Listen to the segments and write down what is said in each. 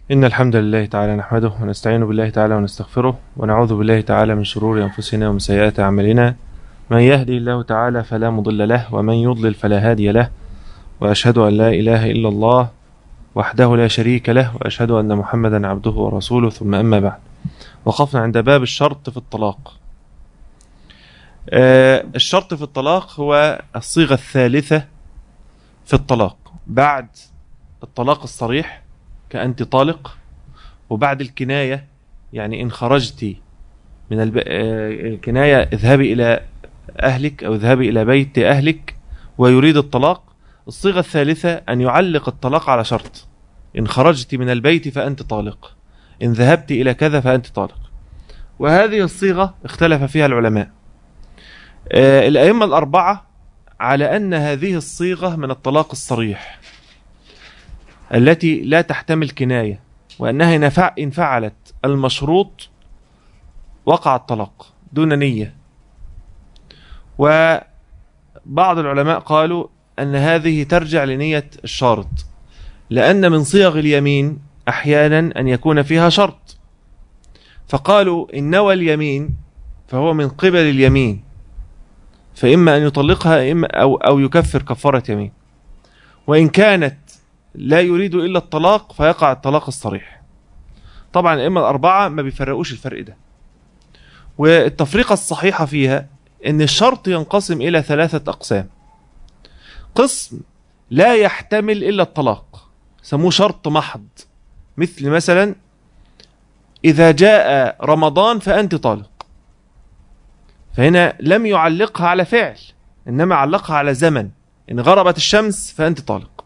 إن الحمد لله تعالى نحمده ونستعين بالله تعالى ونستغفره ونعوذ بالله تعالى من شرور أنفسنا ومن سيئات أعمالنا من يهدي الله تعالى فلا مضل له ومن يضلل فلا هادي له وأشهد أن لا إله إلا الله وحده لا شريك له وأشهد أن محمدا عبده ورسوله ثم أما بعد وقفنا عند باب الشرط في الطلاق آه، الشرط في الطلاق هو الصيغة الثالثة في الطلاق بعد الطلاق الصريح كأنت طالق وبعد الكناية يعني إن خرجت من الب... آه، الكناية اذهبي إلى أهلك أو اذهبي إلى بيت أهلك ويريد الطلاق الصيغة الثالثة أن يعلق الطلاق على شرط إن خرجت من البيت فأنت طالق إن ذهبت إلى كذا فأنت طالق وهذه الصيغة اختلف فيها العلماء آه، الأئمة الأربعة على أن هذه الصيغة من الطلاق الصريح التي لا تحتمل كناية وأنها إن فع- إن فعلت المشروط وقع الطلاق دون نية وبعض العلماء قالوا أن هذه ترجع لنية الشارط لأن من صيغ اليمين أحيانا أن يكون فيها شرط فقالوا إن نوى اليمين فهو من قبل اليمين فإما أن يطلقها إما أو, أو يكفر كفارة يمين وإن كانت لا يريد إلا الطلاق فيقع الطلاق الصريح طبعا الأئمة الأربعة ما بيفرقوش الفرق ده والتفريقة الصحيحة فيها أن الشرط ينقسم إلى ثلاثة أقسام قسم لا يحتمل إلا الطلاق سموه شرط محض مثل مثلا إذا جاء رمضان فأنت طالق فهنا لم يعلقها على فعل إنما علقها على زمن إن غربت الشمس فأنت طالق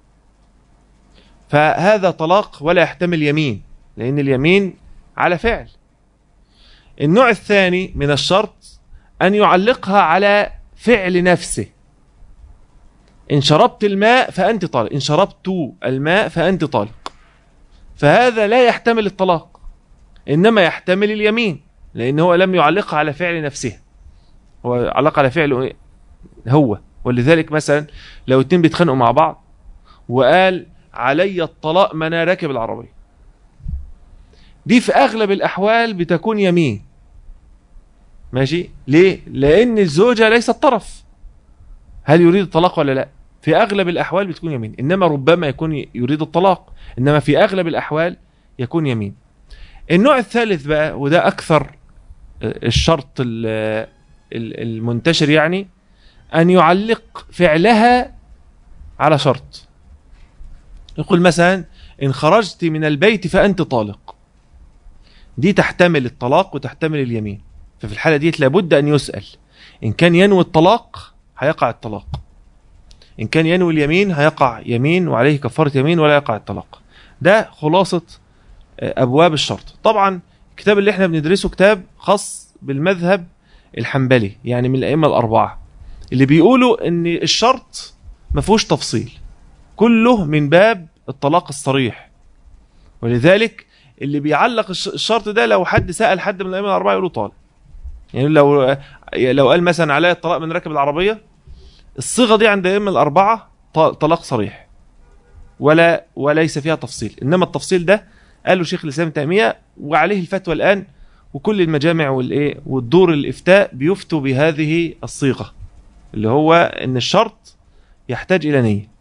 فهذا طلاق ولا يحتمل يمين لأن اليمين على فعل النوع الثاني من الشرط أن يعلقها على فعل نفسه إن شربت الماء فأنت طالق إن شربت الماء فأنت طالق فهذا لا يحتمل الطلاق إنما يحتمل اليمين لأن هو لم يعلقها على فعل نفسه هو علق على فعل هو ولذلك مثلا لو اتنين بيتخانقوا مع بعض وقال علي الطلاق ما انا راكب العربيه دي في اغلب الاحوال بتكون يمين ماشي ليه لان الزوجه ليست طرف هل يريد الطلاق ولا لا في اغلب الاحوال بتكون يمين انما ربما يكون يريد الطلاق انما في اغلب الاحوال يكون يمين النوع الثالث بقى وده اكثر الشرط ال- ال- المنتشر يعني ان يعلق فعلها على شرط يقول مثلا إن خرجت من البيت فأنت طالق دي تحتمل الطلاق وتحتمل اليمين ففي الحالة دي لابد أن يسأل إن كان ينوي الطلاق هيقع الطلاق إن كان ينوي اليمين هيقع يمين وعليه كفارة يمين ولا يقع الطلاق ده خلاصة آه، أبواب الشرط طبعا الكتاب اللي احنا بندرسه كتاب خاص بالمذهب الحنبلي يعني من الأئمة الأربعة اللي بيقولوا إن الشرط ما فيهوش تفصيل كله من باب الطلاق الصريح ولذلك اللي بيعلق الش- الشرط ده لو حد سأل حد من الأئمة الأربعة يقولوا طالق يعني لو لو قال مثلا عليا الطلاق من راكب العربية الصيغة دي عند الأئمة الأربعة ط- طلاق صريح ولا وليس فيها تفصيل إنما التفصيل ده قاله شيخ الإسلام ابن تيمية وعليه الفتوى الآن وكل المجامع والإيه والدور الإفتاء بيفتوا بهذه الصيغة اللي هو إن الشرط يحتاج إلى نية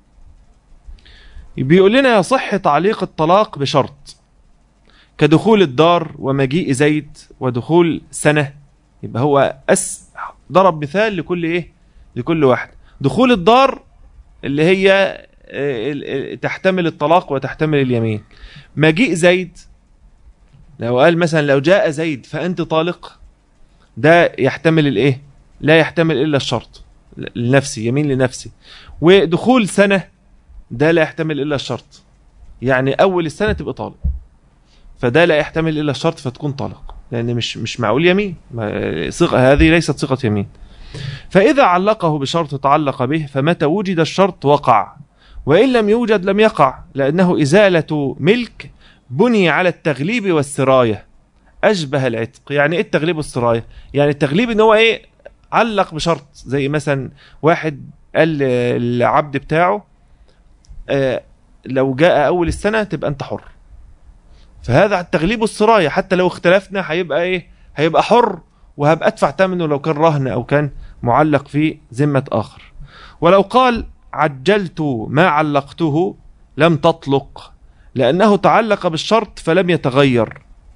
بيقول لنا يصح تعليق الطلاق بشرط كدخول الدار ومجيء زيد ودخول سنة يبقى هو أس ضرب مثال لكل إيه لكل واحد دخول الدار اللي هي آه، ال- ال- تحتمل الطلاق وتحتمل اليمين مجيء زيد لو قال مثلا لو جاء زيد فأنت طالق ده يحتمل الإيه لا يحتمل إلا الشرط لنفسي يمين لنفسي ودخول سنة ده لا يحتمل الا الشرط يعني اول السنه تبقى طالق فده لا يحتمل الا الشرط فتكون طالق لان مش مش معقول يمين ما- صيغه هذه ليست صيغه يمين فاذا علقه بشرط تعلق به فمتى وجد الشرط وقع وان لم يوجد لم يقع لانه ازاله ملك بني على التغليب والسرايه اشبه العتق يعني ايه التغليب والسرايه يعني التغليب ان هو ايه علق بشرط زي مثلا واحد قال للعبد بتاعه آه، لو جاء اول السنه تبقى انت حر فهذا التغليب السراية حتى لو اختلفنا هيبقى ايه هيبقى حر وهبقى ادفع ثمنه لو كان رهن او كان معلق في ذمة اخر ولو قال عجلت ما علقته لم تطلق لانه تعلق بالشرط فلم يتغير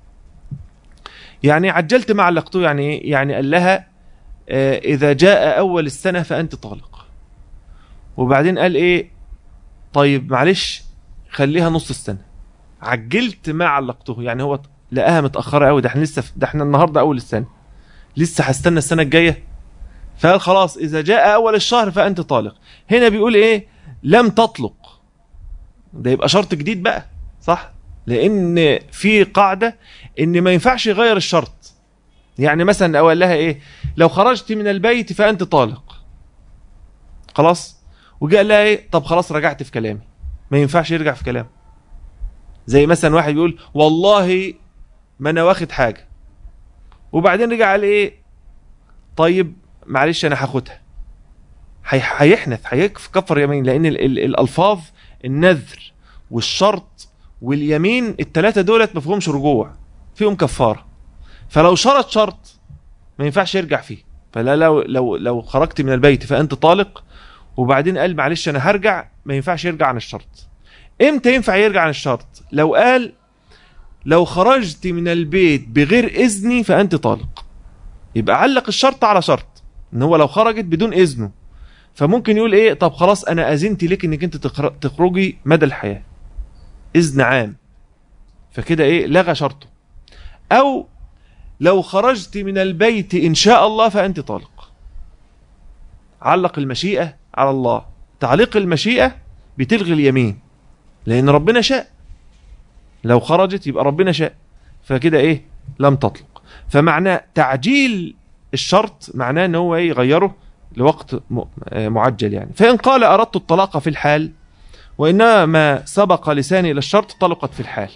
يعني عجلت ما علقته يعني ايه يعني قال لها آه، اذا جاء اول السنة فانت طالق وبعدين قال ايه طيب معلش خليها نص السنة عجلت ما علقته يعني هو لقاها متأخرة قوي ده احنا لسه ده احنا النهاردة اول السنة لسه هستنى السنة الجاية فقال خلاص اذا جاء اول الشهر فانت طالق هنا بيقول ايه لم تطلق ده يبقى شرط جديد بقى صح لان في قاعدة ان ما ينفعش يغير الشرط يعني مثلا اقول لها ايه لو خرجت من البيت فانت طالق خلاص وجاء لها ايه طب خلاص رجعت في كلامي ما ينفعش يرجع في كلامه زي مثلا واحد يقول والله ما انا واخد حاجه وبعدين رجع قال ايه طيب معلش انا هاخدها هي- هيحنث هيكفر يمين لان ال ال الالفاظ النذر والشرط واليمين الثلاثه دولت ما فيهمش رجوع فيهم كفاره فلو شرط شرط ما ينفعش يرجع فيه فلا لو لو لو خرجت من البيت فانت طالق وبعدين قال معلش انا هرجع ما ينفعش يرجع عن الشرط امتى ينفع يرجع عن الشرط لو قال لو خرجت من البيت بغير اذني فانت طالق يبقى علق الشرط على شرط ان هو لو خرجت بدون اذنه فممكن يقول ايه طب خلاص انا اذنت لك انك انت تخر- تخرجي مدى الحياه اذن عام فكده ايه لغى شرطه او لو خرجت من البيت ان شاء الله فانت طالق علق المشيئه على الله تعليق المشيئه بتلغي اليمين لان ربنا شاء لو خرجت يبقى ربنا شاء فكده ايه لم تطلق فمعناه تعجيل الشرط معناه ان هو ايه يغيره لوقت م- آه معجل يعني فان قال اردت الطلاق في الحال وانما سبق لساني الى الشرط طلقت في الحال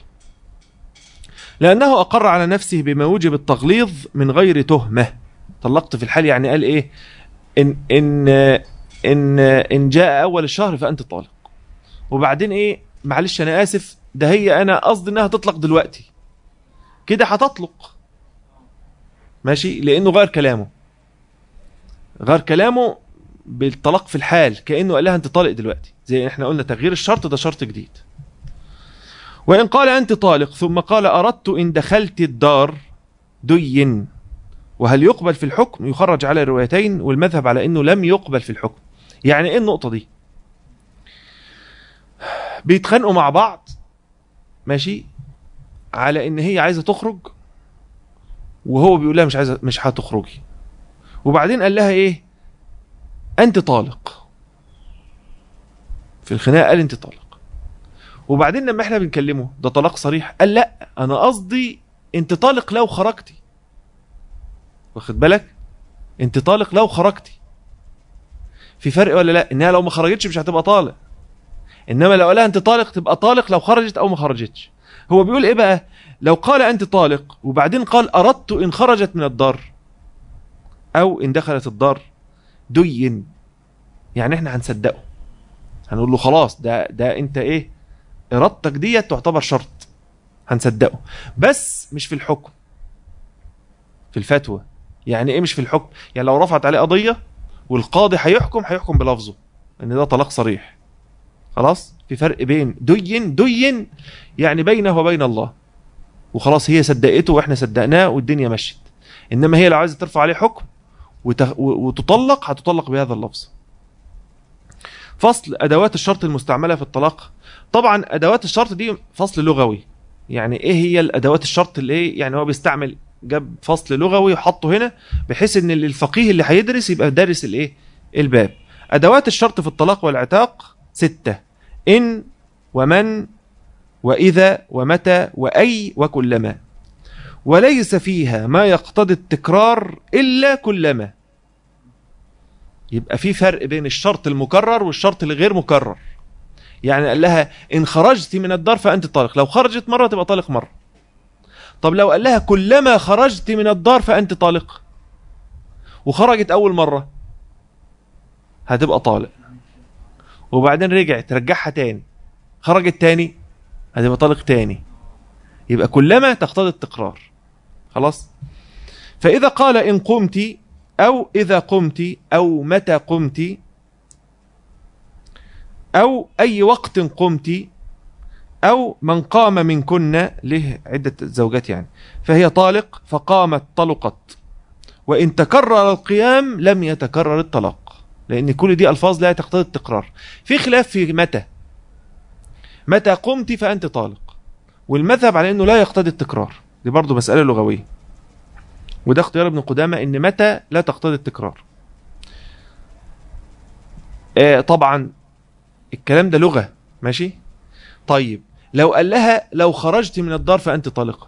لانه اقر على نفسه بما وجب التغليظ من غير تهمه طلقت في الحال يعني قال ايه ان ان ان ان جاء اول الشهر فانت طالق وبعدين ايه معلش انا اسف ده هي انا قصدي انها تطلق دلوقتي كده هتطلق ماشي لانه غير كلامه غير كلامه بالطلاق في الحال كانه قال لها انت طالق دلوقتي زي احنا قلنا تغيير الشرط ده شرط جديد وان قال انت طالق ثم قال اردت ان دخلت الدار دين وهل يقبل في الحكم يخرج على الروايتين والمذهب على انه لم يقبل في الحكم يعني ايه النقطه دي بيتخانقوا مع بعض ماشي على ان هي عايزه تخرج وهو بيقول لها مش عايزه مش هتخرجي وبعدين قال لها ايه انت طالق في الخناقه قال انت طالق وبعدين لما احنا بنكلمه ده طلاق صريح قال لا انا قصدي انت طالق لو خرجتي واخد بالك انت طالق لو خرجتي في فرق ولا لا انها لو ما خرجتش مش هتبقى طالق انما لو قالها انت طالق تبقى طالق لو خرجت او ما خرجتش هو بيقول ايه بقى لو قال انت طالق وبعدين قال اردت ان خرجت من الدار او ان دخلت الدار دين يعني احنا هنصدقه هنقول له خلاص ده ده انت ايه ارادتك ديت تعتبر شرط هنصدقه بس مش في الحكم في الفتوى يعني ايه مش في الحكم يعني لو رفعت عليه قضيه والقاضي هيحكم هيحكم بلفظه ان ده طلاق صريح خلاص في فرق بين دين دين يعني بينه وبين الله وخلاص هي صدقته واحنا صدقناه والدنيا مشت انما هي لو عايزه ترفع عليه حكم وت- و- وتطلق هتطلق بهذا اللفظ فصل ادوات الشرط المستعمله في الطلاق طبعا ادوات الشرط دي فصل لغوي يعني ايه هي الادوات الشرط اللي ايه يعني هو بيستعمل جاب فصل لغوي وحطه هنا بحيث ان الفقيه اللي هيدرس يبقى دارس الايه الباب ادوات الشرط في الطلاق والعتاق ستة ان ومن واذا ومتى واي وكلما وليس فيها ما يقتضي التكرار الا كلما يبقى في فرق بين الشرط المكرر والشرط الغير مكرر يعني قال لها ان خرجت من الدار فانت طالق لو خرجت مره تبقى طالق مره طب لو قال لها كلما خرجت من الدار فانت طالق وخرجت اول مره هتبقى طالق وبعدين رجعت ترجعها تاني خرجت تاني هتبقى طالق تاني يبقى كلما تقتضي التكرار خلاص فإذا قال إن قمت أو إذا قمت أو متى قمت أو أي وقت قمت أو من قام منكن له عدة زوجات يعني فهي طالق فقامت طلقت وإن تكرر القيام لم يتكرر الطلاق لأن كل دي ألفاظ لا تقتضي التكرار في خلاف في متى متى قمت فأنت طالق والمذهب على أنه لا يقتضي التكرار دي برضو مسألة لغوية وده اختيار ابن قدامة ان متى لا تقتضي التكرار آه طبعا الكلام ده لغة ماشي طيب لو قال لها لو خرجت من الدار فأنت طالقة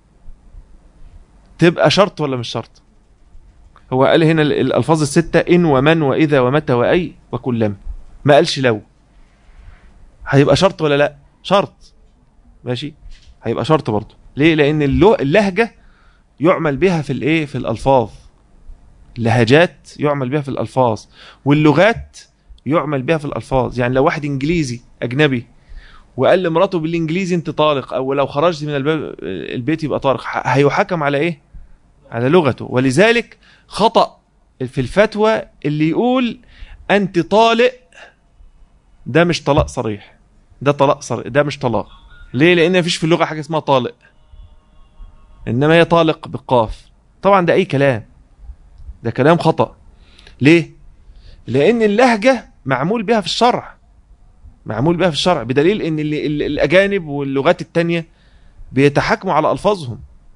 تبقى شرط ولا مش شرط هو قال هنا الألفاظ الستة إن ومن وإذا ومتى وأي وكلما ما قالش لو هيبقى شرط ولا لا شرط ماشي هيبقى شرط برضه ليه لأن اللهجة يعمل بها في الايه في الالفاظ لهجات يعمل بها في الالفاظ واللغات يعمل بها في الالفاظ يعني لو واحد انجليزي اجنبي وقال لمراته بالانجليزي انت طالق او لو خرجت من الباب البيت يبقى طارق هيحكم على ايه على لغته ولذلك خطأ في الفتوى اللي يقول انت طالق ده مش طلاق صريح ده طلاق صريح ده مش طلاق ليه لان مفيش في اللغه حاجه اسمها طالق انما هي طالق بالقاف طبعا ده اي كلام ده كلام خطأ ليه لان اللهجة معمول بها في الشرع معمول بها في الشرع بدليل ان الاجانب واللغات التانية بيتحكموا على الفاظهم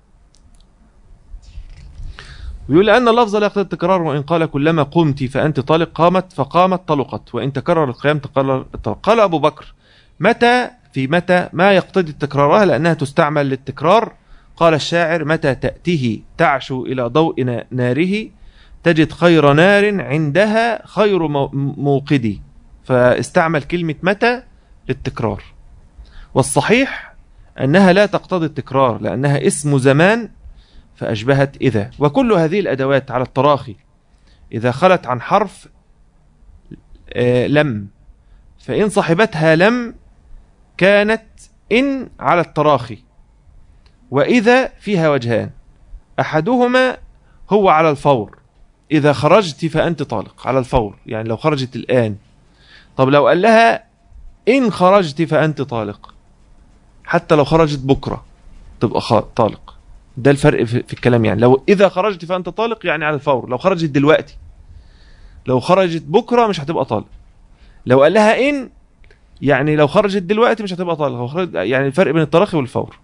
ويقول لأن اللفظ لا يقتضي التكرار وإن قال كلما قمت فأنت طالق قامت فقامت طلقت وإن تكرر القيام تكرر الطلق قال أبو بكر متى في متى ما يقتضي تكرارها لأنها تستعمل للتكرار قال الشاعر متى تأته تعشو إلى ضوء ناره تجد خير نار عندها خير موقدي فاستعمل كلمة متى للتكرار والصحيح أنها لا تقتضي التكرار لأنها اسم زمان فأشبهت إذا وكل هذه الأدوات على التراخي إذا خلت عن حرف آه، لم فإن صاحبتها لم كانت إن على التراخي وإذا فيها وجهان أحدهما هو على الفور إذا خرجت فأنت طالق على الفور يعني لو خرجت الآن طب لو قال لها إن خرجت فأنت طالق حتى لو خرجت بكرة تبقى طالق ده الفرق في الكلام يعني لو إذا خرجت فأنت طالق يعني على الفور لو خرجت دلوقتي لو خرجت بكرة مش هتبقى طالق لو قال لها إن يعني لو خرجت دلوقتي مش هتبقى طالق يعني الفرق بين التراخي والفور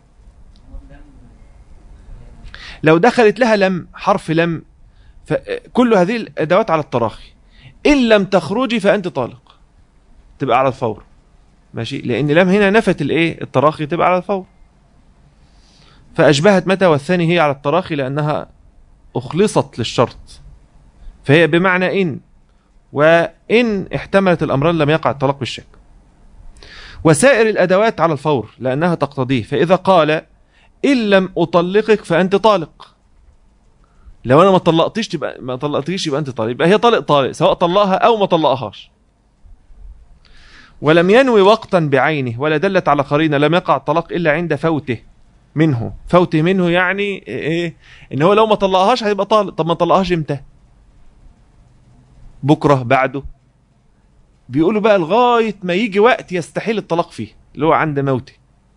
لو دخلت لها لم حرف لم فكل هذه الأدوات على التراخي إن لم تخرجي فأنت طالق تبقى على الفور ماشي لأن لم هنا نفت الإيه التراخي تبقى على الفور فأشبهت متى والثاني هي على التراخي لأنها أخلصت للشرط فهي بمعنى إن وإن احتملت الأمران لم يقع الطلاق بالشك وسائر الأدوات على الفور لأنها تقتضيه فإذا قال إن لم أطلقك فأنت طالق لو أنا ما طلقتيش تبقى ما طلقتيش يبقى أنت طالق يبقى هي طالق طالق سواء طلقها أو ما طلقهاش ولم ينوي وقتا بعينه ولا دلت على قرينه لم يقع الطلاق إلا عند فوته منه فوته منه يعني إيه إن هو لو ما طلقهاش هيبقى طالق طب ما طلقهاش إمتى بكرة بعده بيقولوا بقى لغاية ما يجي وقت يستحيل الطلاق فيه اللي هو عند موته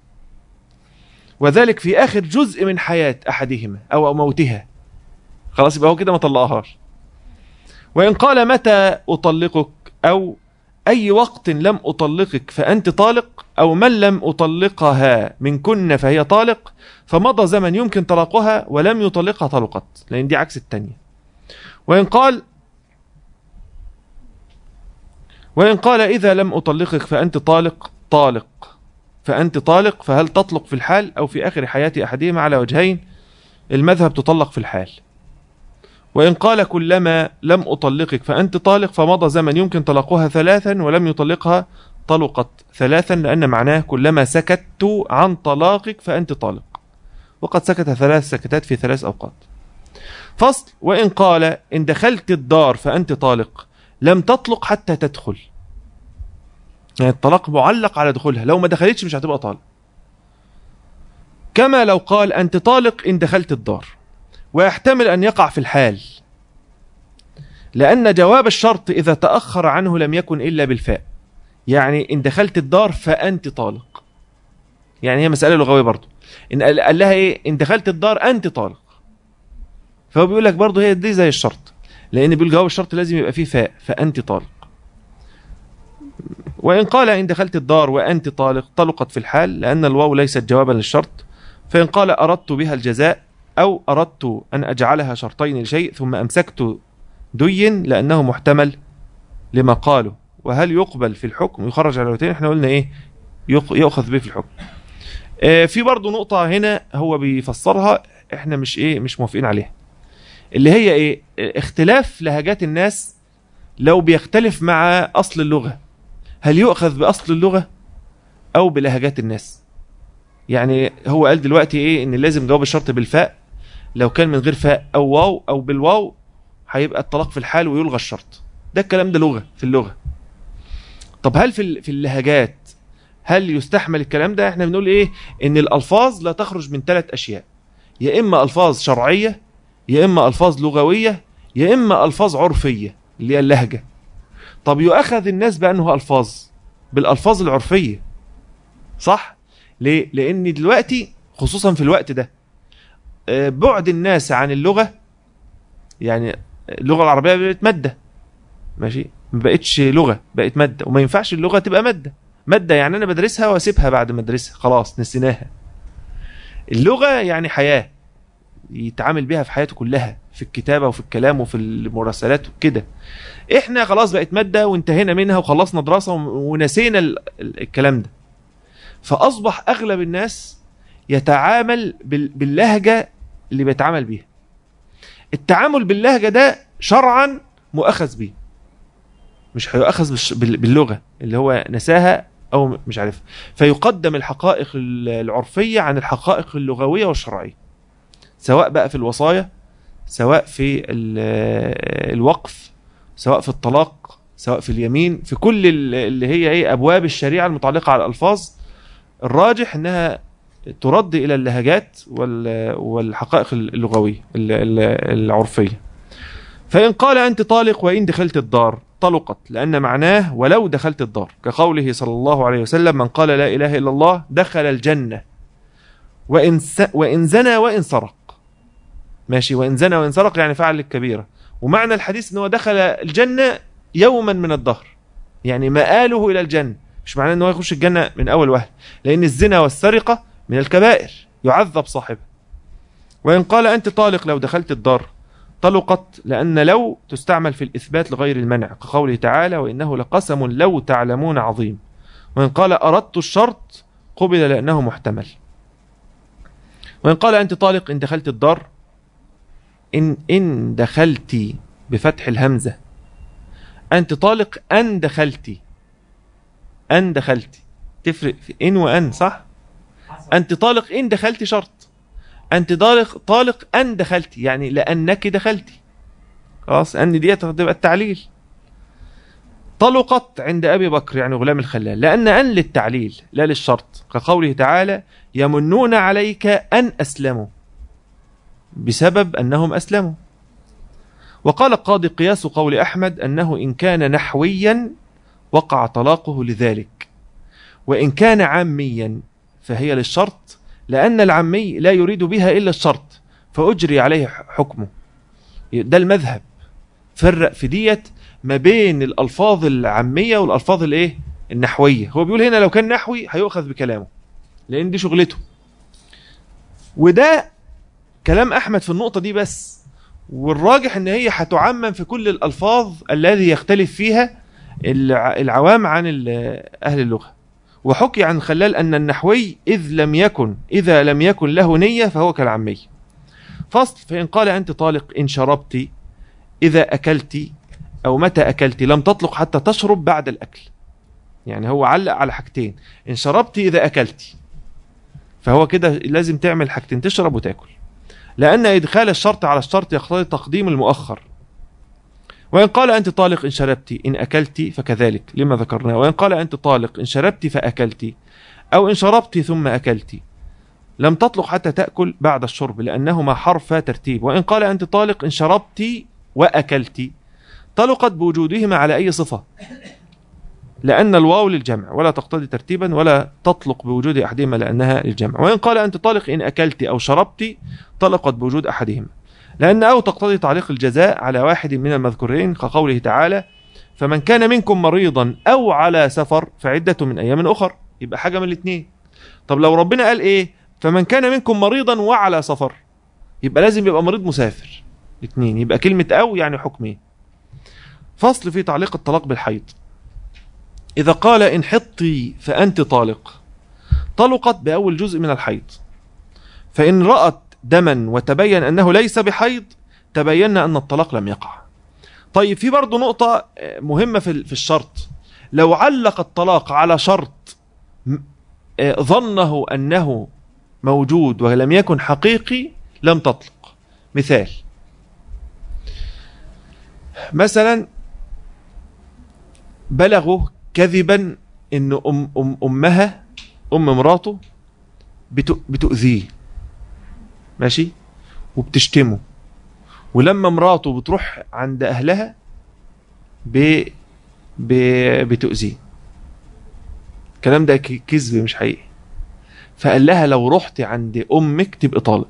وذلك في آخر جزء من حياة أحدهما أو موتها خلاص يبقى هو كده ما طلقهاش وإن قال متى أطلقك أو أي وقت لم أطلقك فأنت طالق أو من لم أطلقها من كن فهي طالق فمضى زمن يمكن طلاقها ولم يطلقها طلقت لأن دي عكس التانية وإن قال وإن قال إذا لم أطلقك فأنت طالق طالق فأنت طالق فهل تطلق في الحال أو في آخر حياة أحدهما على وجهين المذهب تطلق في الحال وإن قال كلما لم أطلقك فأنت طالق فمضى زمن يمكن طلاقها ثلاثا ولم يطلقها طلقت ثلاثا لأن معناه كلما سكت عن طلاقك فأنت طالق وقد سكت ثلاث سكتات في ثلاث أوقات فصل وإن قال إن دخلت الدار فأنت طالق لم تطلق حتى تدخل يعني الطلاق معلق على دخولها لو ما دخلتش مش هتبقى طالق كما لو قال أنت طالق إن دخلت الدار ويحتمل أن يقع في الحال لأن جواب الشرط إذا تأخر عنه لم يكن إلا بالفاء يعني إن دخلت الدار فأنت طالق يعني هي مسألة لغوية برضو إن قال لها إيه إن دخلت الدار أنت طالق فهو بيقول لك برضو هي دي زي الشرط لأن بيقول جواب الشرط لازم يبقى فيه فاء فأنت طالق وإن قال إن دخلت الدار وأنت طالق طلقت في الحال لأن الواو ليست جوابا للشرط فإن قال أردت بها الجزاء أو أردت أن أجعلها شرطين لشيء ثم أمسكت دين لأنه محتمل لما قالوا وهل يقبل في الحكم يخرج على الوتين احنا قلنا ايه يؤخذ به في الحكم اه في برضو نقطة هنا هو بيفسرها احنا مش ايه مش موافقين عليها اللي هي ايه اختلاف لهجات الناس لو بيختلف مع اصل اللغة هل يؤخذ باصل اللغة او بلهجات الناس يعني هو قال دلوقتي ايه ان لازم جواب الشرط بالفاء لو كان من غير فاء او واو او بالواو هيبقى الطلاق في الحال ويلغى الشرط ده الكلام ده لغة في اللغة طب هل في في اللهجات هل يستحمل الكلام ده احنا بنقول ايه ان الالفاظ لا تخرج من ثلاث اشياء يا اما الفاظ شرعية يا اما الفاظ لغوية يا اما الفاظ عرفية اللي هي اللهجة طب يؤخذ الناس بانه الفاظ بالالفاظ العرفية صح ليه لان دلوقتي خصوصا في الوقت ده بعد الناس عن اللغة يعني اللغة العربية بقت مادة ماشي ما بقتش لغة بقت مادة وما ينفعش اللغة تبقى مادة مادة يعني أنا بدرسها وأسيبها بعد ما أدرسها خلاص نسيناها اللغة يعني حياة يتعامل بها في حياته كلها في الكتابة وفي الكلام وفي المراسلات وكده احنا خلاص بقت مادة وانتهينا منها وخلصنا دراسة ونسينا الكلام ده فأصبح أغلب الناس يتعامل باللهجة اللي بيتعامل بيها التعامل باللهجة ده شرعا مؤخذ به مش هيؤخذ باللغة اللي هو نساها أو مش عارف فيقدم الحقائق العرفية عن الحقائق اللغوية والشرعية سواء بقى في الوصايا سواء في الوقف سواء في الطلاق سواء في اليمين في كل اللي هي ايه ابواب الشريعه المتعلقه على الالفاظ الراجح انها ترد الى اللهجات والحقائق اللغويه العرفيه فان قال انت طالق وان دخلت الدار طلقت لان معناه ولو دخلت الدار كقوله صلى الله عليه وسلم من قال لا اله الا الله دخل الجنه وان وان زنى وان سرق ماشي وان زنى وان سرق يعني فعل الكبيره ومعنى الحديث ان هو دخل الجنه يوما من الدهر يعني مآله الى الجنه مش معناه ان هو يخش الجنه من اول وهله لان الزنا والسرقه من الكبائر يعذب صاحبه وإن قال أنت طالق لو دخلت الدار طلقت لأن لو تستعمل في الإثبات لغير المنع كقوله تعالى وإنه لقسم لو تعلمون عظيم وإن قال أردت الشرط قبل لأنه محتمل وإن قال أنت طالق إن دخلت الدار إن إن دخلت بفتح الهمزة أنت طالق أن دخلت أن دخلت تفرق في إن وأن صح أنت طالق إن دخلت شرط أنت طالق طالق أن دخلت يعني لأنك دخلت خلاص أن ديت تبقى التعليل طلقت عند أبي بكر يعني غلام الخلال لأن أن للتعليل لا للشرط كقوله تعالى يمنون عليك أن أسلموا بسبب أنهم أسلموا وقال القاضي قياس قول أحمد أنه إن كان نحويا وقع طلاقه لذلك وإن كان عاميا فهي للشرط لأن العمي لا يريد بها إلا الشرط فأجري عليه حكمه ده المذهب فرق في ديت ما بين الألفاظ العامية والألفاظ الإيه النحوية هو بيقول هنا لو كان نحوي هيؤخذ بكلامه لأن دي شغلته وده كلام أحمد في النقطة دي بس والراجح ان هي هتعمم في كل الألفاظ الذي يختلف فيها العوام عن أهل اللغة وحكي عن خلال أن النحوي إذ لم يكن إذا لم يكن له نية فهو كالعمي فصل فإن قال أنت طالق إن شربت إذا أكلت أو متى أكلت لم تطلق حتى تشرب بعد الأكل يعني هو علق على حاجتين إن شربت إذا أكلت فهو كده لازم تعمل حاجتين تشرب وتاكل لأن إدخال الشرط على الشرط يقتضي تقديم المؤخر وإن قال أنت طالق إن شربت إن أكلت فكذلك لما ذكرناه وإن قال أنت طالق إن شربت فأكلت أو إن شربت ثم أكلت لم تطلق حتى تأكل بعد الشرب لأنهما حرف ترتيب وإن قال أنت طالق إن شربت وأكلت طلقت بوجودهما على أي صفة لأن الواو للجمع ولا تقتضي ترتيبا ولا تطلق بوجود أحدهما لأنها للجمع وإن قال أنت طالق إن أكلت أو شربت طلقت بوجود أحدهما لأن أو تقتضي تعليق الجزاء على واحد من المذكورين كقوله تعالى فمن كان منكم مريضا أو على سفر فعدة من أيام أخر يبقى حاجة من الاثنين طب لو ربنا قال إيه فمن كان منكم مريضا وعلى سفر يبقى لازم يبقى مريض مسافر اثنين يبقى كلمة أو يعني حكمين فصل في تعليق الطلاق بالحيض إذا قال إن حطي فأنت طالق طلقت بأول جزء من الحيض فإن رأت دما وتبين أنه ليس بحيض تبين أن الطلاق لم يقع طيب في برضه نقطة مهمة في في الشرط لو علق الطلاق على شرط م- آه، ظنه أنه موجود ولم يكن حقيقي لم تطلق مثال مثلا بلغوا كذبا ان ام ام امها ام مراته بتؤ- بتؤذيه ماشي وبتشتمه ولما مراته بتروح عند اهلها ب... ب... بتؤذيه الكلام ده ك- كذب مش حقيقي فقال لها لو رحت عند امك تبقى طالق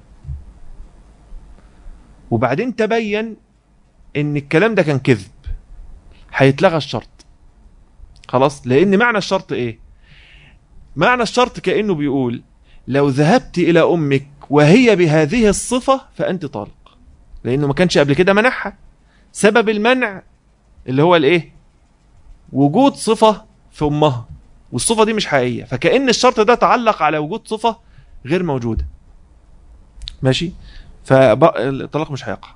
وبعدين تبين ان الكلام ده كان كذب هيتلغى الشرط خلاص لان معنى الشرط ايه معنى الشرط كانه بيقول لو ذهبت الى امك وهي بهذه الصفه فانت طالق لانه ما كانش قبل كده منعها سبب المنع اللي هو الايه وجود صفه في امها والصفه دي مش حقيقيه فكأن الشرط ده تعلق على وجود صفه غير موجوده ماشي فالطلاق مش هيقع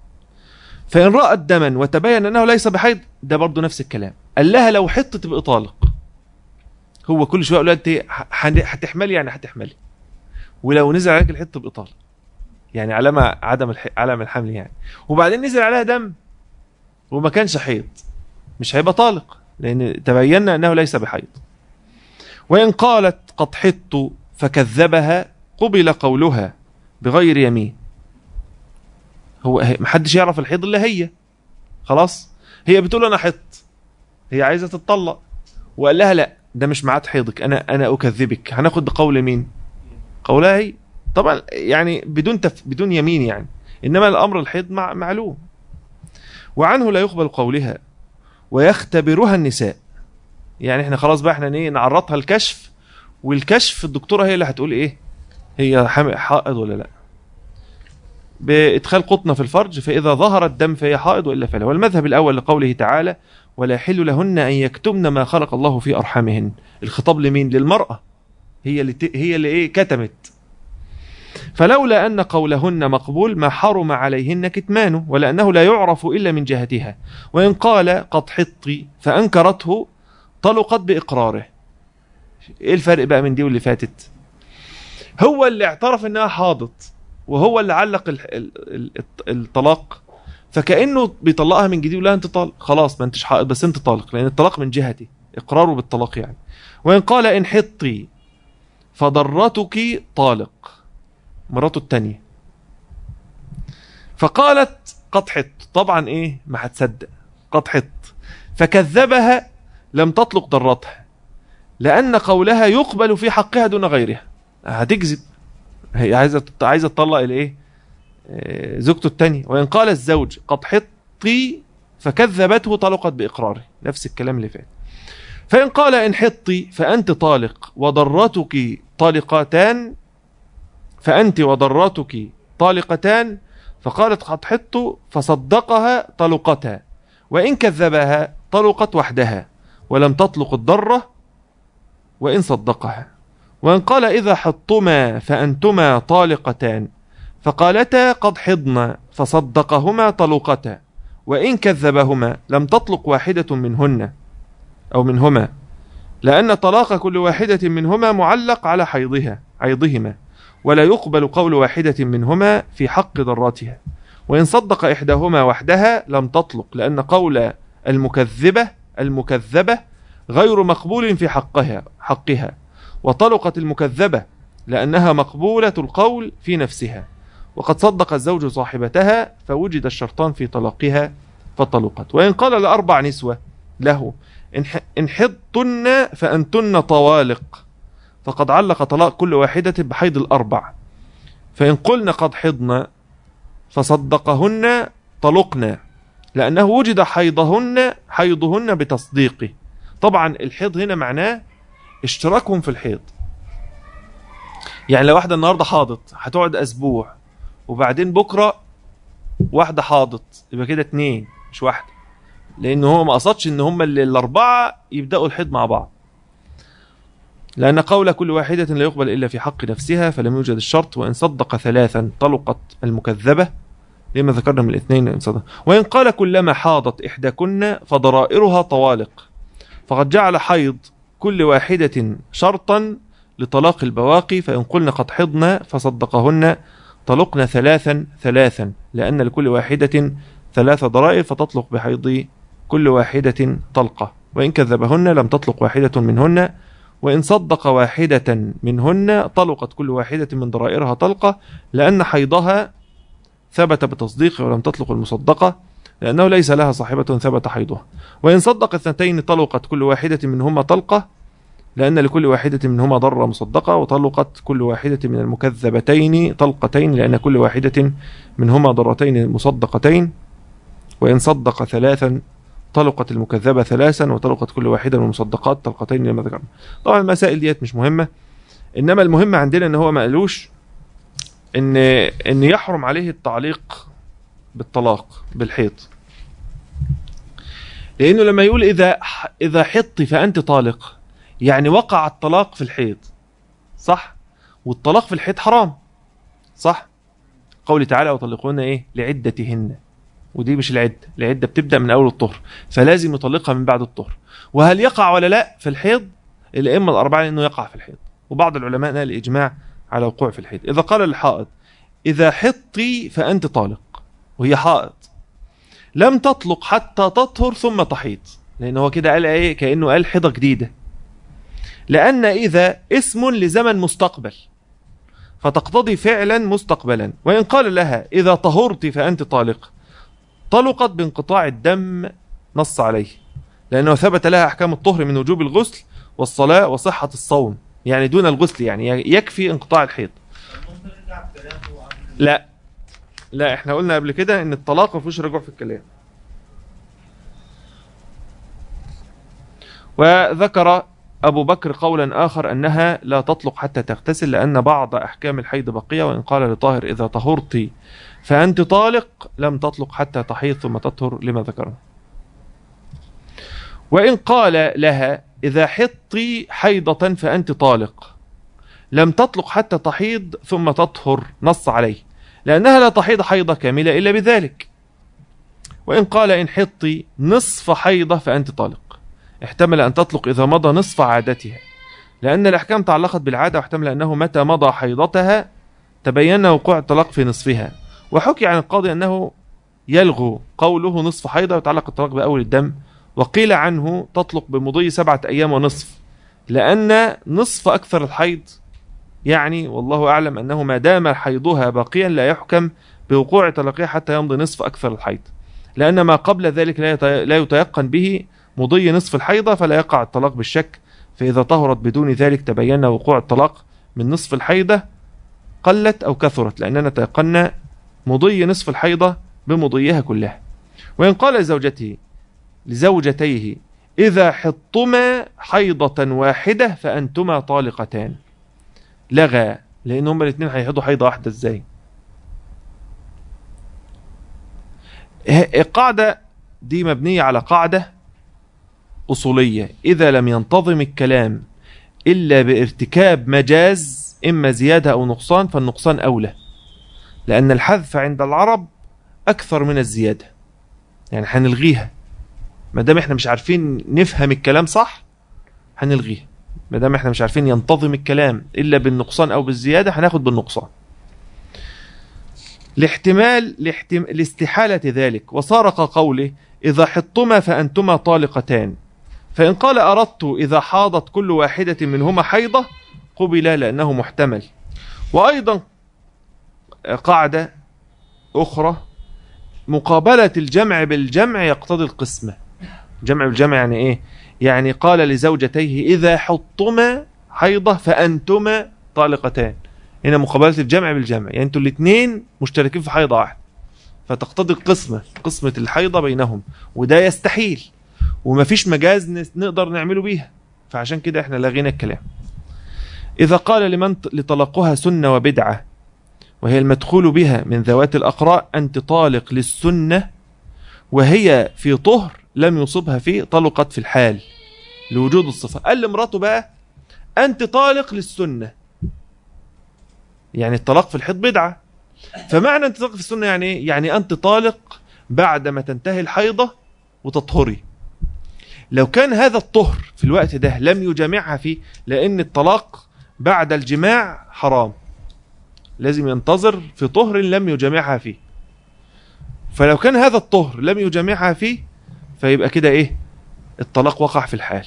فإن رأت دما وتبين أنه ليس بحيض ده برضه نفس الكلام قال لها لو حط تبقى طالق هو كل شويه يقول لها انت ح- هتحملي يعني هتحملي ولو نزل عليك الحط تبقى طالق يعني علامه عدم الح... علامه الحمل يعني وبعدين نزل عليها دم وما كانش حيض مش هيبقى طالق لان تبين انه ليس بحيض وان قالت قد حطت فكذبها قبل قولها بغير يمين هو هي- محدش يعرف الحيض الا هي خلاص هي بتقول انا حط هي عايزه تتطلق وقال لها لا ده مش ميعاد حيضك انا انا اكذبك هناخد بقول مين قولها هي طبعا يعني بدون تف... بدون يمين يعني انما الامر الحيض مع... معلوم وعنه لا يقبل قولها ويختبرها النساء يعني احنا خلاص بقى احنا ايه نعرضها الكشف والكشف الدكتوره هي اللي هتقول ايه هي حامل حائض ولا لا بادخال قطنه في الفرج فاذا ظهر الدم فهي حائض والا فلا والمذهب الاول لقوله تعالى ولا يحل لهن ان يكتمن ما خلق الله في ارحامهن الخطاب لمين للمراه هي اللي ت... هي اللي ايه كتمت فلولا ان قولهن مقبول ما حرم عليهن كتمانه ولانه لا يعرف الا من جهتها وان قال قد حطي فانكرته طلقت باقراره ايه الفرق بقى من دي واللي فاتت هو اللي اعترف انها حاضت وهو اللي علق ال- ال- ال- الطلاق فكانه بيطلقها من جديد ولا انت طالق خلاص ما انتش حائض بس انت طالق لان الطلاق من جهتي اقراره بالطلاق يعني وان قال ان حطي فضرتك طالق مراته التانية فقالت قد حط طبعا ايه ما هتصدق قد حط فكذبها لم تطلق ضرتها لان قولها يقبل في حقها دون غيرها هتكذب هي عايزه عايزه تطلق الايه آه، زوجته الثانيه وان قال الزوج قد حطي فكذبته طلقت باقراره نفس الكلام اللي فات فان قال ان حطي فانت طالق وضرتك طالقتان فانت وضرتك طالقتان فقالت قد حط فصدقها طلقتها وان كذبها طلقت وحدها ولم تطلق الضره وان صدقها وإن قال إذا حطما فأنتما طالقتان فقالتا قد حضن فصدقهما طلقتا وإن كذبهما لم تطلق واحدة منهن أو منهما لأن طلاق كل واحدة منهما معلق على حيضها حيضهما ولا يقبل قول واحدة منهما في حق ضراتها وإن صدق إحداهما وحدها لم تطلق لأن قول المكذبة المكذبة غير مقبول في حقها حقها وطلقت المكذبة لأنها مقبولة القول في نفسها وقد صدق الزوج صاحبتها فوجد الشرطان في طلاقها فطلقت وإن قال لأربع نسوة له إن حضتن فأنتن طوالق فقد علق طلاق كل واحدة بحيض الأربع فإن قلن قد حضن فصدقهن طلقنا لأنه وجد حيضهن حيضهن بتصديقه طبعا الحيض هنا معناه اشتراكهم في الحيض يعني لو واحدة النهاردة حاضت هتقعد أسبوع وبعدين بكرة واحدة حاضت يبقى كده اتنين مش واحدة لأن هو ما قصدش إن هم الأربعة يبدأوا الحيض مع بعض لأن قول كل واحدة لا يقبل إلا في حق نفسها فلم يوجد الشرط وإن صدق ثلاثا طلقت المكذبة لما ذكرنا من الاثنين إن صدق وإن قال كلما حاضت إحداكن فضرائرها طوالق فقد جعل حيض كل واحدة شرطا لطلاق البواقي فإن قلنا قد حضن فصدقهن طلقنا ثلاثا ثلاثا لأن لكل واحدة ثلاث ضرائر فتطلق بحيض كل واحدة طلقة وإن كذبهن لم تطلق واحدة منهن وإن صدق واحدة منهن طلقت كل واحدة من ضرائرها طلقة لأن حيضها ثبت بتصديقه ولم تطلق المصدقة لأنه ليس لها صاحبة ثبت حيضها وإن صدق اثنتين طلقت كل واحدة منهما طلقة لأن لكل واحدة منهما ضرة مصدقة وطلقت كل واحدة من المكذبتين طلقتين لأن كل واحدة منهما ضرتين مصدقتين وإن صدق ثلاثا طلقت المكذبة ثلاثا وطلقت كل واحدة من المصدقات طلقتين لما ذكرنا طبعا المسائل ديت مش مهمة إنما المهم عندنا إن هو ما قالوش إن إن يحرم عليه التعليق بالطلاق بالحيض لأنه لما يقول إذا إذا حطي فأنت طالق يعني وقع الطلاق في الحيض صح والطلاق في الحيض حرام صح قول تعالى وطلقونا ايه لعدتهن ودي مش العدة العدة بتبدأ من أول الطهر فلازم يطلقها من بعد الطهر وهل يقع ولا لا في الحيض الأئمة الأربعة أنه يقع في الحيض وبعض العلماء نال الإجماع على وقوع في الحيض إذا قال الحائط إذا حطي فأنت طالق وهي حائط لم تطلق حتى تطهر ثم تحيط لأن هو كده قال إيه كأنه قال حيضة جديدة لأن إذا اسم لزمن مستقبل فتقتضي فعلا مستقبلا وإن قال لها إذا طهرت فأنت طالق طلقت بانقطاع الدم نص عليه لأنه ثبت لها أحكام الطهر من وجوب الغسل والصلاة وصحة الصوم يعني دون الغسل يعني يكفي انقطاع الحيض لا لا احنا قلنا قبل كده ان الطلاق ما فيهوش رجوع في الكلام وذكر أبو بكر قولا آخر أنها لا تطلق حتى تغتسل لأن بعض أحكام الحيض بقية وإن قال لطاهر إذا طهرت فأنت طالق لم تطلق حتى تحيض ثم تطهر لما ذكرنا وإن قال لها إذا حطي حيضة فأنت طالق لم تطلق حتى تحيض ثم تطهر نص عليه لأنها لا تحيض حيضة كاملة إلا بذلك وإن قال إن حطي نصف حيضة فأنت طالق احتمل أن تطلق إذا مضى نصف عادتها لأن الأحكام تعلقت بالعادة واحتمل أنه متى مضى حيضتها تبين وقوع الطلاق في نصفها وحكي عن القاضي أنه يلغو قوله نصف حيضة ويتعلق الطلاق بأول الدم وقيل عنه تطلق بمضي سبعة أيام ونصف لأن نصف أكثر الحيض يعني والله أعلم أنه ما دام حيضها باقيا لا يحكم بوقوع طلاقها حتى يمضي نصف أكثر الحيض لأن ما قبل ذلك لا يتيقن به مضي نصف الحيضة فلا يقع الطلاق بالشك فإذا طهرت بدون ذلك تبين وقوع الطلاق من نصف الحيضة قلت أو كثرت لأننا تيقنا مضي نصف الحيضة بمضيها كلها وإن قال لزوجته لزوجتيه إذا حطما حيضة واحدة فأنتما طالقتان لغى لأن هما الاثنين هيحضوا حيضة واحدة ازاي القاعدة دي مبنية على قاعدة أصولية إذا لم ينتظم الكلام إلا بارتكاب مجاز إما زيادة أو نقصان فالنقصان أولى لأن الحذف عند العرب أكثر من الزيادة يعني هنلغيها ما دام احنا مش عارفين نفهم الكلام صح هنلغيها ما دام احنا مش عارفين ينتظم الكلام إلا بالنقصان أو بالزيادة هناخد بالنقصان لاحتمال لاحتم... لاستحالة ذلك وصارق قوله إذا حطما فأنتما طالقتان فإن قال أردت إذا حاضت كل واحدة منهما حيضة قبل لأنه محتمل وأيضا قاعدة أخرى مقابلة الجمع بالجمع يقتضي القسمة جمع بالجمع يعني إيه يعني قال لزوجتيه إذا حطما حيضة فأنتما طالقتان هنا مقابلة الجمع بالجمع يعني أنتوا الاثنين مشتركين في حيضة واحدة فتقتضي القسمة قسمة الحيضة بينهم وده يستحيل ومفيش مجاز نقدر نعمله بيها فعشان كده احنا لغينا الكلام إذا قال لمن لطلقها سنة وبدعة وهي المدخول بها من ذوات الأقراء أنت طالق للسنة وهي في طهر لم يصبها فيه طلقت في الحال لوجود الصفة قال لمراته بقى أنت طالق للسنة يعني الطلاق في الحيض بدعة فمعنى أنت طالق في السنة يعني إيه؟ يعني أنت طالق بعد ما تنتهي الحيضة وتطهري لو كان هذا الطهر في الوقت ده لم يجامعها فيه لأن الطلاق بعد الجماع حرام لازم ينتظر في طهر لم يجامعها فيه فلو كان هذا الطهر لم يجامعها فيه فيبقى كده ايه الطلاق وقع في الحال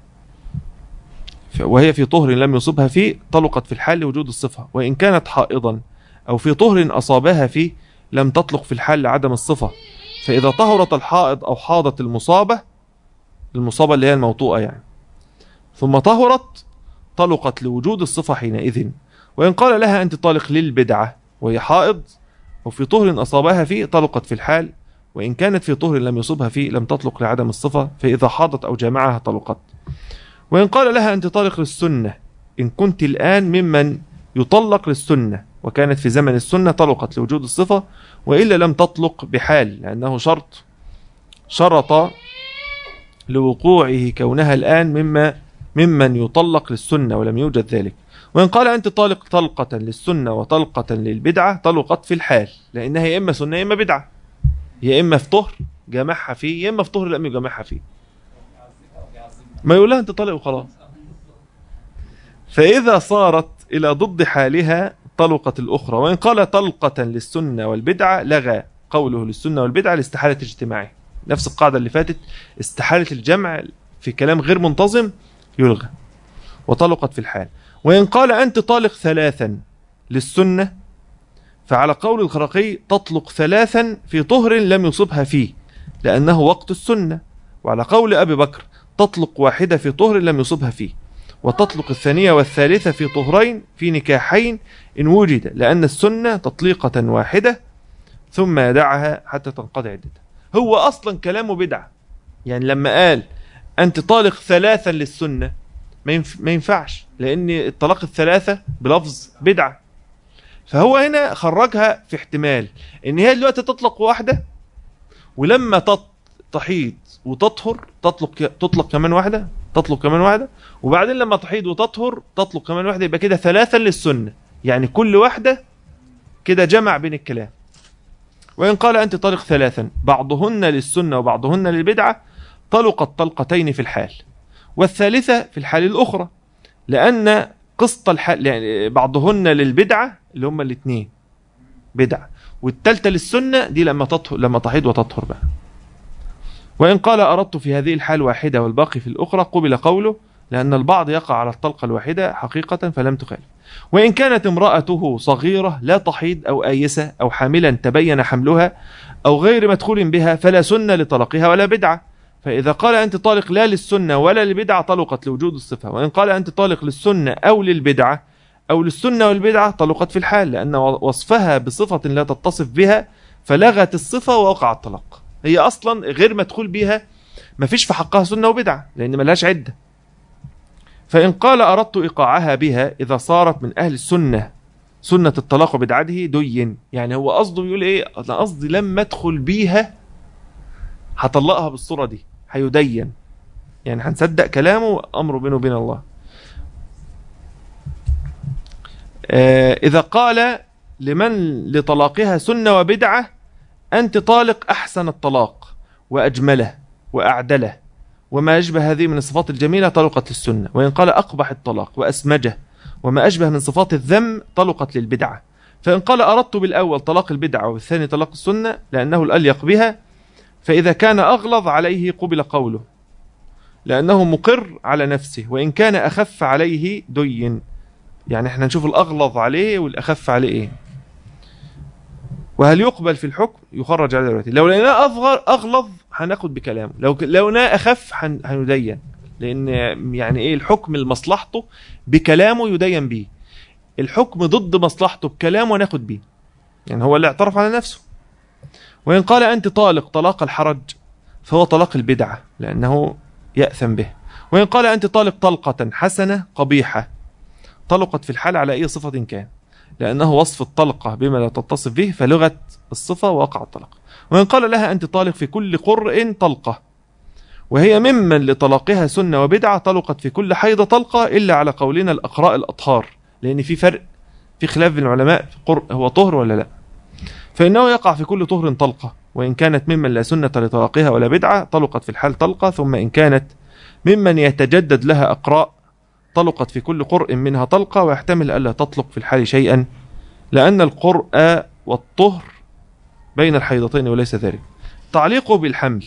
وهي في طهر لم يصبها فيه طلقت في الحال لوجود الصفة وإن كانت حائضا أو في طهر أصابها فيه لم تطلق في الحال لعدم الصفة فإذا طهرت الحائض أو حاضت المصابة المصابة اللي هي الموطوءة يعني ثم طهرت طلقت لوجود الصفة حينئذ وإن قال لها أنت طالق للبدعة وهي حائض وفي طهر أصابها فيه طلقت في الحال وإن كانت في طهر لم يصبها فيه لم تطلق لعدم الصفة فإذا حاضت أو جامعها طلقت وإن قال لها أنت طالق للسنة إن كنت الآن ممن يطلق للسنة وكانت في زمن السنة طلقت لوجود الصفة وإلا لم تطلق بحال لأنه شرط شرط لوقوعه كونها الآن مما ممن يطلق للسنة ولم يوجد ذلك وإن قال أنت طالق طلقة للسنة وطلقة للبدعة طلقت في الحال لأنها يا إما سنة يا إما بدعة يا إما في طهر جامعها فيه يا إما في طهر لم يجامعها فيه ما يقول لها أنت طالق وخلاص فإذا صارت إلى ضد حالها طلقت الأخرى وإن قال طلقة للسنة والبدعة لغى قوله للسنة والبدعة لاستحالة اجتماعه نفس القاعدة اللي فاتت استحالة الجمع في كلام غير منتظم يلغى وطلقت في الحال وإن قال أنت طالق ثلاثا للسنة فعلى قول الخرقي تطلق ثلاثا في طهر لم يصبها فيه لأنه وقت السنة وعلى قول أبي بكر تطلق واحدة في طهر لم يصبها فيه وتطلق الثانية والثالثة في طهرين في نكاحين إن وجد لأن السنة تطليقة واحدة ثم يدعها حتى تنقضي عدتها هو أصلا كلامه بدعة يعني لما قال أنت طالق ثلاثا للسنة ما ينفعش لأن الطلاق الثلاثة بلفظ بدعة فهو هنا خرجها في احتمال ان هي دلوقتي تطلق واحدة ولما تحيض وتطهر تطلق تطلق كمان واحدة تطلق كمان واحدة وبعدين لما تحيض وتطهر تطلق كمان واحدة يبقى كده ثلاثا للسنة يعني كل واحدة كده جمع بين الكلام وإن قال أنت طلق ثلاثا بعضهن للسنة وبعضهن للبدعة طلقت طلقتين في الحال والثالثة في الحال الأخرى لأن قسط الحال يعني بعضهن للبدعة اللي هم الاثنين بدعة والثالثة للسنة دي لما تطهر لما تحيض وتطهر بقى وإن قال أردت في هذه الحال واحدة والباقي في الأخرى قبل قوله لأن البعض يقع على الطلقة الواحدة حقيقة فلم تخالف وإن كانت امرأته صغيرة لا تحيض أو آيسة أو حاملا تبين حملها أو غير مدخول بها فلا سنة لطلقها ولا بدعة فإذا قال أنت طالق لا للسنة ولا للبدعة طلقت لوجود الصفة وإن قال أنت طالق للسنة أو للبدعة أو للسنة والبدعة طلقت في الحال لأن وصفها بصفة لا تتصف بها فلغت الصفة ووقع الطلاق هي أصلا غير مدخول بها ما فيش في حقها سنة وبدعة لأن ملهاش عدة فإن قال أردت إيقاعها بها إذا صارت من أهل السنة سنة الطلاق بدعته دين يعني هو قصده يقول إيه أنا قصدي لما أدخل بيها هطلقها بالصورة دي هيدين يعني هنصدق كلامه أمره بينه وبين الله آه إذا قال لمن لطلاقها سنة وبدعة أنت طالق أحسن الطلاق وأجمله وأعدله وما أشبه هذه من الصفات الجميلة طلقت للسنة وإن قال أقبح الطلاق وأسمجه وما أشبه من صفات الذم طلقت للبدعة فإن قال أردت بالأول طلاق البدعة والثاني طلاق السنة لأنه الأليق بها فإذا كان أغلظ عليه قبل قوله لأنه مقر على نفسه وإن كان أخف عليه دين يعني احنا نشوف الاغلظ عليه والاخف عليه ايه وهل يقبل في الحكم يخرج على دلوقتي لو لقيناه اصغر اغلظ هناخد بكلامه لو ك- لو لقيناه اخف هن- هندين لان يعني ايه الحكم لمصلحته بكلامه يدين بيه الحكم ضد مصلحته بكلامه ناخد بيه يعني هو اللي اعترف على نفسه وإن قال أنت طالق طلاق الحرج فهو طلاق البدعة لأنه يأثم به وإن قال أنت طالق طلقة حسنة قبيحة طلقت في الحال على أي صفة كان لأنه وصف الطلقة بما لا تتصف به فلغة الصفة وقع الطلق وإن قال لها أنت طالق في كل قرء طلقة وهي ممن لطلاقها سنة وبدعة طلقت في كل حيض طلقة إلا على قولنا الأقراء الأطهار لأن في فرق في خلاف بين العلماء في قرء هو طهر ولا لا فإنه يقع في كل طهر طلقة وإن كانت ممن لا سنة لطلاقها ولا بدعة طلقت في الحال طلقة ثم إن كانت ممن يتجدد لها أقراء طلقت في كل قرء منها طلقة ويحتمل ألا تطلق في الحال شيئا لأن القرء والطهر بين الحيضتين وليس ذلك تعليقه بالحمل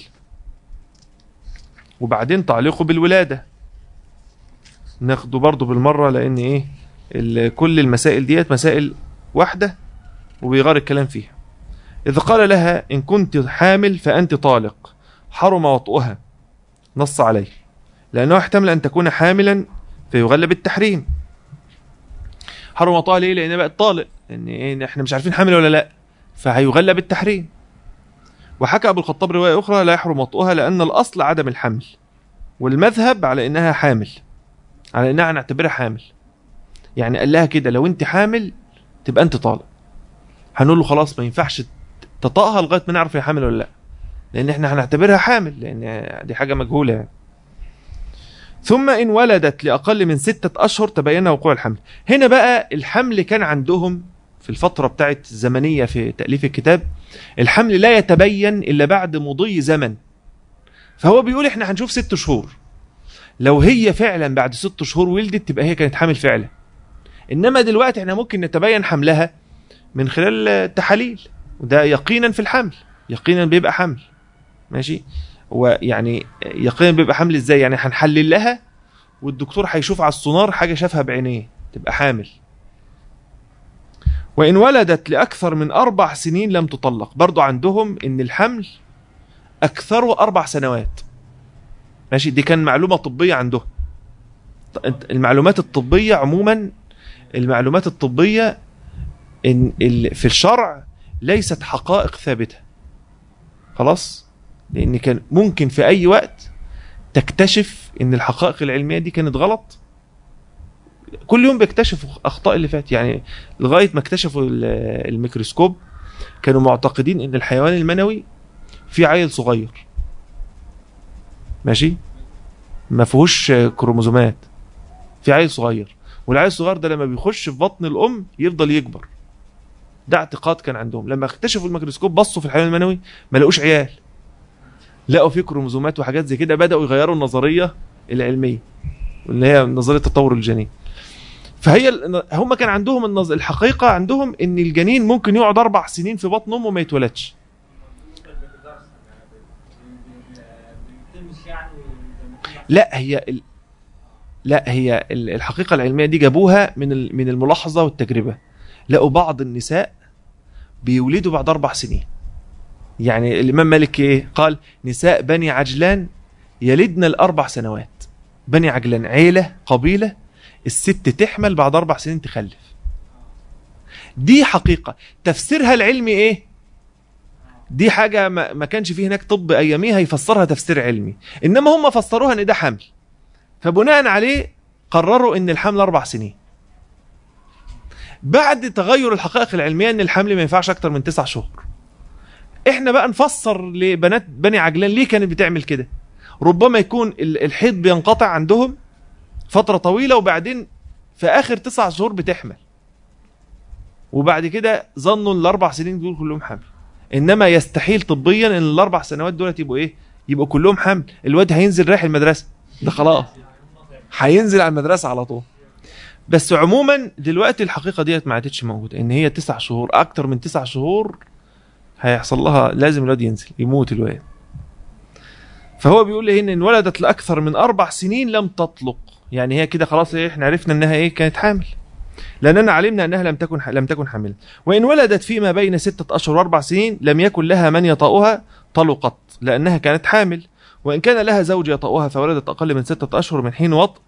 وبعدين تعليقه بالولادة ناخده برضه بالمرة لأن إيه ال- كل المسائل ديت مسائل واحدة وبيغار الكلام فيها إذا قال لها إن كنت حامل فأنت طالق حرم وطئها نص عليه لأنه يحتمل أن تكون حاملا فيغلب التحريم حرم وطئها ليه لأن بقت طالق لأن إيه إحنا مش عارفين حامل ولا لا فهيغلب التحريم وحكى أبو الخطاب رواية أخرى لا يحرم وطئها لأن الأصل عدم الحمل والمذهب على إنها حامل على إنها نعتبرها حامل يعني قال لها كده لو أنت حامل تبقى أنت طالق هنقول له خلاص ما ينفعش تطأها لغايه ما نعرف هي حامل ولا لا لان احنا هنعتبرها حامل لان دي حاجه مجهوله يعني. ثم ان ولدت لاقل من ستة اشهر تبين وقوع الحمل هنا بقى الحمل كان عندهم في الفتره بتاعت الزمنيه في تاليف الكتاب الحمل لا يتبين الا بعد مضي زمن فهو بيقول احنا هنشوف ست شهور لو هي فعلا بعد ست شهور ولدت تبقى هي كانت حامل فعلا انما دلوقتي احنا ممكن نتبين حملها من خلال التحاليل وده يقينا في الحمل يقينا بيبقى حمل ماشي ويعني يقينا بيبقى حمل ازاي يعني هنحلل لها والدكتور هيشوف على السونار حاجه شافها بعينيه تبقى حامل وان ولدت لاكثر من اربع سنين لم تطلق برضو عندهم ان الحمل اكثره اربع سنوات ماشي دي كان معلومه طبيه عندهم المعلومات الطبيه عموما المعلومات الطبيه ان ال- في الشرع ليست حقائق ثابته خلاص لان كان ممكن في اي وقت تكتشف ان الحقائق العلميه دي كانت غلط كل يوم بيكتشفوا اخطاء اللي فات يعني لغايه ما اكتشفوا ال- الميكروسكوب كانوا معتقدين ان الحيوان المنوي فيه عيل صغير ماشي ما فيهوش كروموزومات في عيل صغير والعيل الصغير ده لما بيخش في بطن الام يفضل يكبر ده اعتقاد كان عندهم لما اكتشفوا الميكروسكوب بصوا في الحيوان المنوي ما لقوش عيال لقوا فيه كروموزومات وحاجات زي كده بداوا يغيروا النظريه العلميه اللي هي نظريه تطور الجنين فهي ال- هم كان عندهم النظ... الحقيقه عندهم ان الجنين ممكن يقعد اربع سنين في بطن امه وما يتولدش لا هي ال... لا هي ال- الحقيقه العلميه دي جابوها من ال- من الملاحظه والتجربه لقوا بعض النساء بيولدوا بعد اربع سنين يعني الامام مالك ايه قال نساء بني عجلان يلدن الاربع سنوات بني عجلان عيله قبيله الست تحمل بعد اربع سنين تخلف دي حقيقه تفسيرها العلمي ايه دي حاجه ما, ما كانش فيه هناك طب اياميها يفسرها تفسير علمي انما هم فسروها ان ده حمل فبناء عليه قرروا ان الحمل اربع سنين بعد تغير الحقائق العلميه ان الحمل ما ينفعش اكتر من تسع شهور احنا بقى نفسر لبنات بني عجلان ليه كانت بتعمل كده ربما يكون ال- الحيض بينقطع عندهم فتره طويله وبعدين في اخر تسع شهور بتحمل وبعد كده ظنوا ان الاربع سنين دول كلهم حمل انما يستحيل طبيا ان الاربع سنوات دولت يبقوا ايه يبقوا كلهم حمل الواد هينزل رايح المدرسه ده خلاص هينزل على المدرسه على طول بس عموما دلوقتي الحقيقه ديت ما عادتش موجوده ان هي تسع شهور اكتر من تسع شهور هيحصل لها لازم الواد ينزل يموت الواد فهو بيقول لي هنا ان ولدت لاكثر من اربع سنين لم تطلق يعني هي كده خلاص إيه احنا عرفنا انها ايه كانت حامل لأننا علمنا أنها لم تكن لم تكن حاملا وإن ولدت فيما بين ستة أشهر وأربع سنين لم يكن لها من يطأها طلقت لأنها كانت حامل وإن كان لها زوج يطأها فولدت أقل من ستة أشهر من حين وطء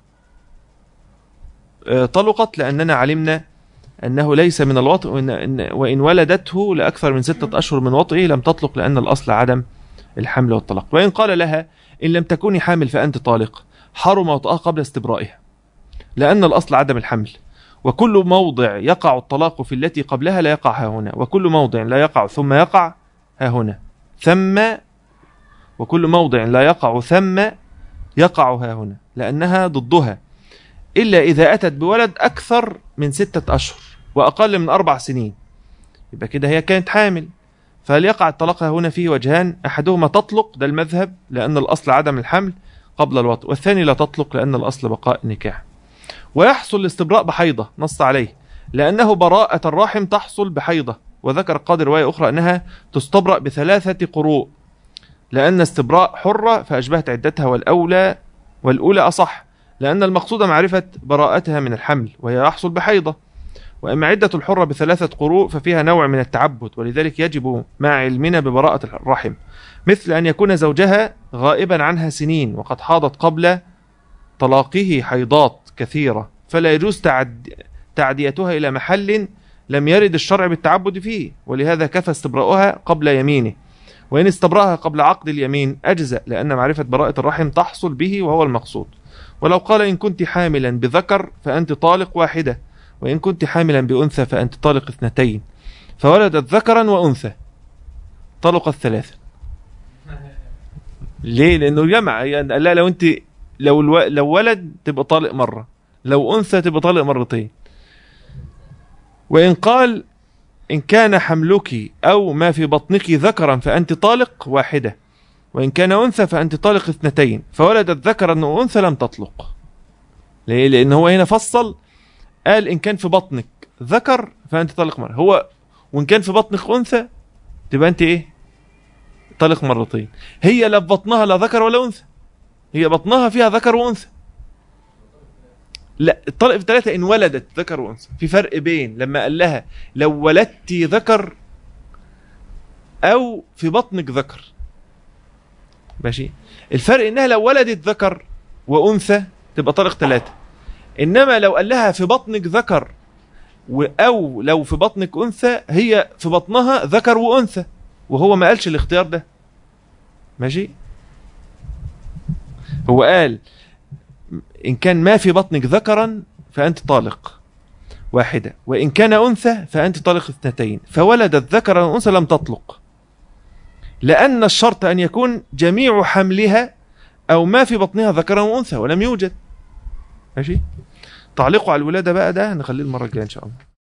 آه، طلقت لأننا علمنا أنه ليس من الوطء وإن, وإن ولدته لأكثر من ستة أشهر من وطئه لم تطلق لأن الأصل عدم الحمل والطلاق وإن قال لها إن لم تكوني حامل فأنت طالق حرم وطئها قبل استبرائها لأن الأصل عدم الحمل وكل موضع يقع الطلاق في التي قبلها لا يقع ها هنا وكل موضع لا يقع ثم يقع ها هنا ثم وكل موضع لا يقع ثم يقع ها هنا لأنها ضدها إلا إذا أتت بولد أكثر من ستة أشهر وأقل من أربع سنين يبقى كده هي كانت حامل فهل يقع الطلاق هنا فيه وجهان أحدهما تطلق ده المذهب لأن الأصل عدم الحمل قبل الوطء والثاني لا تطلق لأن الأصل بقاء النكاح ويحصل الاستبراء بحيضة نص عليه لأنه براءة الرحم تحصل بحيضة وذكر قادر رواية أخرى أنها تستبرأ بثلاثة قروء لأن استبراء حرة فأشبهت عدتها والأولى والأولى أصح لأن المقصود معرفة براءتها من الحمل وهي يحصل بحيضة وأما عدة الحرة بثلاثة قروء ففيها نوع من التعبد ولذلك يجب مع علمنا ببراءة الرحم مثل أن يكون زوجها غائبا عنها سنين وقد حاضت قبل طلاقه حيضات كثيرة فلا يجوز تعد تعديتها إلى محل لم يرد الشرع بالتعبد فيه ولهذا كفى استبراؤها قبل يمينه وإن استبرأها قبل عقد اليمين أجزأ لأن معرفة براءة الرحم تحصل به وهو المقصود ولو قال إن كنت حاملا بذكر فأنت طالق واحدة وإن كنت حاملا بأنثى فأنت طالق اثنتين فولدت ذكرا وأنثى طلقت ثلاثة ليه لأنه جمع يعني لا لو أنت لو الو... لو ولد تبقى طالق مرة لو أنثى تبقى طالق مرتين وإن قال إن كان حملك أو ما في بطنك ذكرا فأنت طالق واحدة وإن كان أنثى فأنت طالق اثنتين فولدت ذكرا وأنثى لم تطلق ليه؟ لأن هو هنا فصل قال إن كان في بطنك ذكر فأنت طالق مرة هو وإن كان في بطنك أنثى تبقى أنت إيه طالق مرتين هي لا في بطنها لا ذكر ولا أنثى هي بطنها فيها ذكر وأنثى لا الطلق في ثلاثة إن ولدت ذكر وأنثى في فرق بين لما قال لها لو ولدتي ذكر أو في بطنك ذكر ماشي الفرق إنها لو ولدت ذكر وأنثى تبقى طلق ثلاثة إنما لو قال لها في بطنك ذكر و- أو لو في بطنك أنثى هي في بطنها ذكر وأنثى وهو ما قالش الاختيار ده ماشي هو قال إن كان ما في بطنك ذكرا فأنت طالق واحدة وإن كان أنثى فأنت طالق اثنتين فولدت ذكرا وأنثى لم تطلق لأن الشرط أن يكون جميع حملها أو ما في بطنها ذكرا وأنثى ولم يوجد ماشي تعليقه على الولادة بقى ده نخليه المرة الجاية إن شاء الله